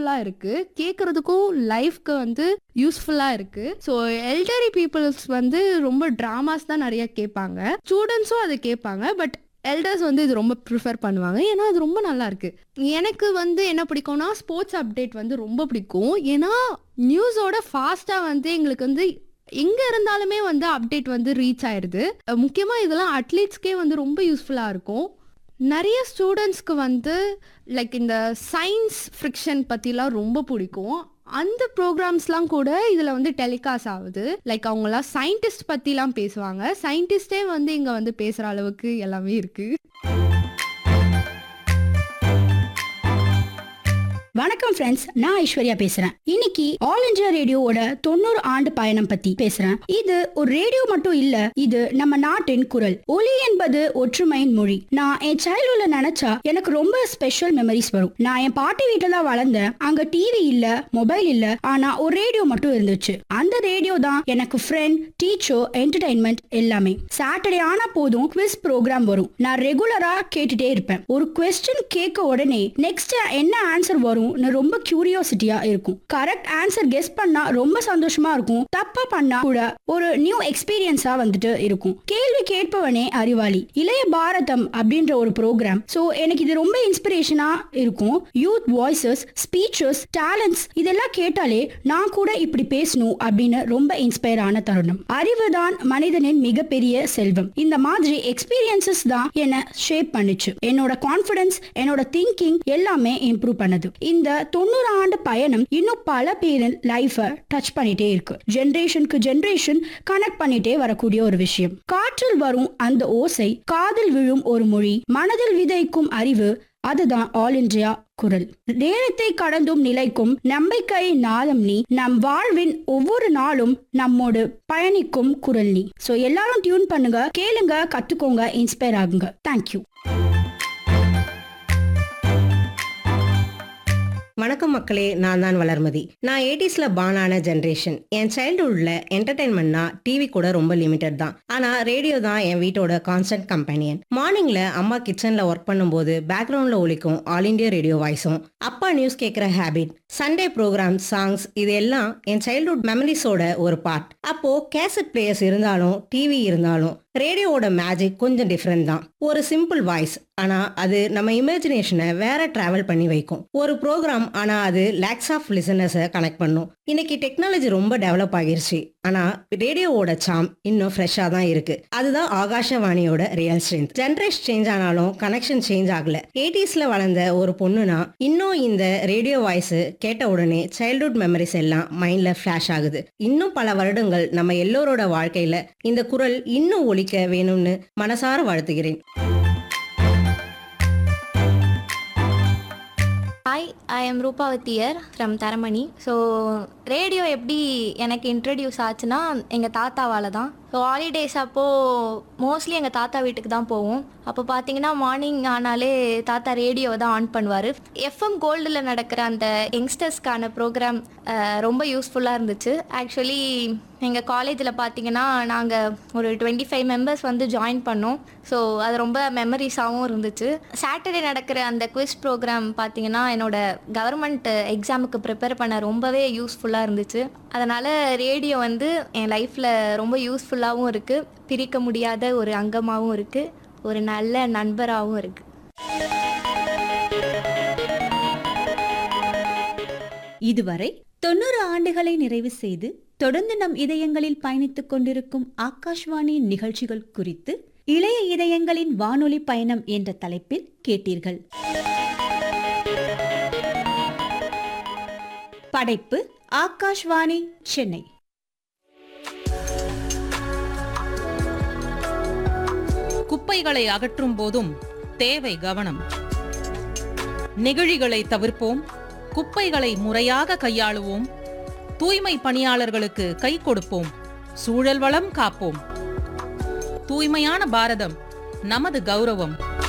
யூஸ்ஃபுல்லா இருக்கு கேட்கறதுக்கும் லைஃப்க்கு வந்து யூஸ்ஃபுல்லா இருக்கு ஸோ எல்டரி பீப்புள்ஸ் வந்து ரொம்ப டிராமாஸ் தான் நிறைய கேட்பாங்க ஸ்டூடெண்ட்ஸும் அதை கேட்பாங்க பட் எல்டர்ஸ் வந்து இது ரொம்ப ப்ரிஃபர் பண்ணுவாங்க ஏன்னா அது ரொம்ப நல்லா இருக்கு எனக்கு வந்து என்ன பிடிக்கும்னா ஸ்போர்ட்ஸ் அப்டேட் வந்து ரொம்ப பிடிக்கும் ஏன்னா நியூஸோட ஃபாஸ்ட்டாக வந்து எங்களுக்கு வந்து எங்க இருந்தாலுமே வந்து அப்டேட் வந்து ரீச் ஆயிடுது அஹ் முக்கியமா இதெல்லாம் அட்லீட்ஸ்க்கே வந்து ரொம்ப யூஸ்ஃபுல்லா இருக்கும் நிறைய ஸ்டூடெண்ட்ஸ்க்கு வந்து லைக் இந்த சயின்ஸ் ஃப்ரிக்ஷன் பற்றிலாம் ரொம்ப பிடிக்கும் அந்த ப்ரோக்ராம்ஸ்லாம் கூட இதில் வந்து டெலிகாஸ்ட் ஆகுது லைக் அவங்களாம் சயின்டிஸ்ட் பற்றிலாம் பேசுவாங்க சயின்டிஸ்டே வந்து இங்கே வந்து பேசுகிற அளவுக்கு எல்லாமே இருக்குது வணக்கம் ஃப்ரெண்ட்ஸ் நான் ஐஸ்வர்யா பேசுறேன் இன்னைக்கு ஆல் இந்தியா ரேடியோவோட தொண்ணூறு ஆண்டு பயணம் பத்தி பேசுறேன் இது ஒரு ரேடியோ மட்டும் இல்ல இது நம்ம நாட்டின் குரல் ஒலி என்பது ஒற்றுமையின் மொழி நான் என் சைல்ட்ஹுட்ல நினைச்சா எனக்கு ரொம்ப ஸ்பெஷல் மெமரிஸ் வரும் நான் என் பாட்டி வீட்டுல தான் வளர்ந்தேன் அங்க டிவி இல்ல மொபைல் இல்ல ஆனா ஒரு ரேடியோ மட்டும் இருந்துச்சு அந்த ரேடியோ தான் எனக்கு ஃப்ரெண்ட் டீச்சர் என்டர்டைன்மெண்ட் எல்லாமே சாட்டர்டே ஆனா போதும் குவிஸ் ப்ரோக்ராம் வரும் நான் ரெகுலரா கேட்டுட்டே இருப்பேன் ஒரு கொஸ்டின் கேட்க உடனே நெக்ஸ்ட் என்ன ஆன்சர் வரும்னு ரொம்ப கியூரியாசிட்டியா இருக்கும் கரெக்ட் ஆன்சர் கெஸ் பண்ணா ரொம்ப சந்தோஷமா இருக்கும் தப்பா பண்ணா கூட ஒரு நியூ எக்ஸ்பீரியன்ஸா வந்துட்டு இருக்கும் கேள்வி கேட்பவனே அறிவாளி இளைய பாரதம் அப்படின்ற ஒரு ப்ரோக்ராம் சோ எனக்கு இது ரொம்ப இன்ஸ்பிரேஷனா இருக்கும் யூத் வாய்ஸஸ் ஸ்பீச்சஸ் டேலண்ட்ஸ் இதெல்லாம் கேட்டாலே நான் கூட இப்படி பேசணும் அப்படின்னு ரொம்ப இன்ஸ்பயர் ஆன தருணம் அறிவு தான் மனிதனின் மிகப்பெரிய செல்வம் இந்த மாதிரி எக்ஸ்பீரியன்சஸ் தான் என்ன ஷேப் பண்ணுச்சு என்னோட கான்ஃபிடன்ஸ் என்னோட திங்கிங் எல்லாமே இம்ப்ரூவ் பண்ணுது இந்த தொண்ணூறு ஆண்டு பயணம் இன்னும் பல பேரின் லைஃபை டச் பண்ணிட்டே இருக்கு ஜெனரேஷனுக்கு ஜெனரேஷன் கனெக்ட் பண்ணிட்டே வரக்கூடிய ஒரு விஷயம் காற்றில் வரும் அந்த ஓசை காதில் விழும் ஒரு மொழி மனதில் விதைக்கும் அறிவு அதுதான் ஆல் இந்தியா குரல் நேரத்தை கடந்தும் நிலைக்கும் நம்பிக்கை நாதம் நீ நம் வாழ்வின் ஒவ்வொரு நாளும் நம்மோடு பயணிக்கும் குரல் நீ சோ எல்லாரும் டியூன் பண்ணுங்க கேளுங்க கத்துக்கோங்க இன்ஸ்பயர் ஆகுங்க தேங்க்யூ வணக்கம் மக்களே நான் தான் வளர்மதி நான் எயிட்டிஸ்ல பானான ஜென்ரேஷன் என் சைல்டுஹுட்ல என்டர்டைன்மெண்ட்னா டிவி கூட ரொம்ப லிமிடெட் தான் ஆனா ரேடியோ தான் என் வீட்டோட கான்ஸ்டன்ட் கம்பெனியன் மார்னிங்ல அம்மா கிச்சன்ல ஒர்க் பண்ணும்போது பேக்ரவுண்ட்ல ஒலிக்கும் ஆல் இண்டியா ரேடியோ வாய்ஸும் அப்பா நியூஸ் கேட்குற ஹேபிட் சண்டே ப்ரோக்ராம் சாங்ஸ் இது எல்லாம் என் சைல்ட்ஹுட் மெமரிஸோட ஒரு பார்ட் அப்போ கேசட் பிளேயர்ஸ் இருந்தாலும் டிவி இருந்தாலும் ரேடியோவோட மேஜிக் கொஞ்சம் டிஃப்ரெண்ட் தான் ஒரு சிம்பிள் வாய்ஸ் ஆனா அது நம்ம இமேஜினேஷனை வேற டிராவல் பண்ணி வைக்கும் ஒரு ப்ரோக்ராம் ஆனா அது லேக்ஸ் ஆஃப் லிசனர்ஸை கனெக்ட் பண்ணும் இன்னைக்கு டெக்னாலஜி ரொம்ப டெவலப் ஆகிருச்சு ஆனா ரேடியோவோட சாம் இன்னும் ஃப்ரெஷ்ஷாக தான் இருக்கு அதுதான் ஆகாஷவாணியோட ரியல் ஸ்ட்ரென்த் ஜென்ரேஷன் சேஞ்ச் ஆனாலும் கனெக்ஷன் சேஞ்ச் ஆகல எயிட்டிஸ்ல வளர்ந்த ஒரு பொண்ணுனா இன்னும் இந்த ரேடியோ வாய்ஸ் கேட்ட உடனே சைல்ட்ஹுட் மெமரிஸ் எல்லாம் மைண்ட்ல ஃபிளாஷ் ஆகுது இன்னும் பல வருடங்கள் நம்ம எல்லோரோட வாழ்க்கையில இந்த குரல் இன்னும் ஒலிக்க வேணும்னு மனசார வாழ்த்துகிறேன் hi I am Rupavathiyar from Taramani so radio எப்படி எனக்கு இன்ட்ரடியூஸ் ஆச்சுன்னா எங்கள் தாத்தாவால் தான் ஸோ ஹாலிடேஸ் அப்போது மோஸ்ட்லி எங்கள் தாத்தா வீட்டுக்கு தான் போவோம் அப்போ பார்த்தீங்கன்னா மார்னிங் ஆனாலே தாத்தா ரேடியோவை தான் ஆன் பண்ணுவார் எஃப்எம் கோல்டில் நடக்கிற அந்த யங்ஸ்டர்ஸ்க்கான ப்ரோக்ராம் ரொம்ப யூஸ்ஃபுல்லாக இருந்துச்சு ஆக்சுவலி எங்கள் காலேஜில் பார்த்தீங்கன்னா நாங்கள் ஒரு டுவெண்ட்டி ஃபைவ் மெம்பர்ஸ் வந்து ஜாயின் பண்ணோம் ஸோ அது ரொம்ப மெமரிஸாகவும் இருந்துச்சு சாட்டர்டே நடக்கிற அந்த குவிஸ் ப்ரோக்ராம் பார்த்தீங்கன்னா என்னோட கவர்மெண்ட் எக்ஸாமுக்கு ப்ரிப்பேர் பண்ண ரொம்பவே யூஸ்ஃபுல்லாக இருந்துச்சு அதனால் ரேடியோ வந்து என் லைஃப்பில் ரொம்ப யூஸ்ஃபுல்லாகவும் இருக்குது பிரிக்க முடியாத ஒரு அங்கமாகவும் இருக்குது ஒரு நல்ல நண்பராகவும் இருக்குது இதுவரை தொண்ணூறு ஆண்டுகளை நிறைவு செய்து தொடர்ந்து நம் இதயங்களில் பயணித்துக் கொண்டிருக்கும் ஆகாஷ்வாணி நிகழ்ச்சிகள் குறித்து இளைய இதயங்களின் வானொலி பயணம் என்ற தலைப்பில் கேட்டீர்கள் படைப்பு ஆகாஷ்வாணி சென்னை குப்பைகளை அகற்றும் போதும் தேவை கவனம் நெகிழிகளை தவிர்ப்போம் குப்பைகளை முறையாக கையாளுவோம் தூய்மை பணியாளர்களுக்கு கை கொடுப்போம் சூழல் வளம் காப்போம் தூய்மையான பாரதம் நமது கௌரவம்